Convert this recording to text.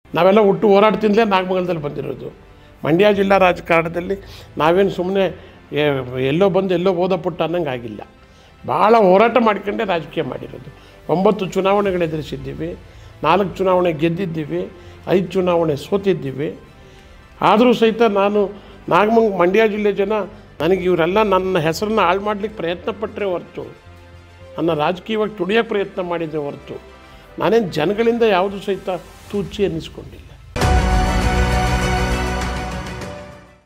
ನಾವೆಲ್ಲ ಹುಟ್ಟು ಹೋರಾಟದಿಂದಲೇ ನಾಗಮಂಗಲದಲ್ಲಿ ಬಂದಿರೋದು ಮಂಡ್ಯ ಜಿಲ್ಲಾ ರಾಜಕಾರಣದಲ್ಲಿ ನಾವೇನು ಸುಮ್ಮನೆ ಎಲ್ಲೋ ಬಂದು ಎಲ್ಲೋ ಹೋದ ಪುಟ್ಟ ಅನ್ನಂಗೆ ಆಗಿಲ್ಲ ಭಾಳ ಹೋರಾಟ ಮಾಡ್ಕೊಂಡೇ ರಾಜಕೀಯ ಮಾಡಿರೋದು ಒಂಬತ್ತು ಚುನಾವಣೆಗಳು ಎದುರಿಸಿದ್ದೀವಿ ನಾಲ್ಕು ಚುನಾವಣೆ ಗೆದ್ದಿದ್ದೀವಿ ಐದು ಚುನಾವಣೆ ಸೋತಿದ್ದೀವಿ ಆದರೂ ಸಹಿತ ನಾನು ನಾಗಮಂಗ್ ಮಂಡ್ಯ ಜಿಲ್ಲೆ ಜನ ನನಗೆ ಇವರೆಲ್ಲ ನನ್ನ ಹೆಸರನ್ನ ಹಾಳು ಮಾಡಲಿಕ್ಕೆ ಪ್ರಯತ್ನ ಪಟ್ಟರೆ ಹೊರತು ನನ್ನ ರಾಜಕೀಯವಾಗಿ ತುಳಿಯೋಕ್ಕೆ ಪ್ರಯತ್ನ ಮಾಡಿದ್ದೆ ಹೊರತು ನಾನೇನು ಜನಗಳಿಂದ ಯಾವುದೂ ಸಹಿತ ತೂಚಿ ಅನ್ನಿಸ್ಕೊಂಡಿಲ್ಲ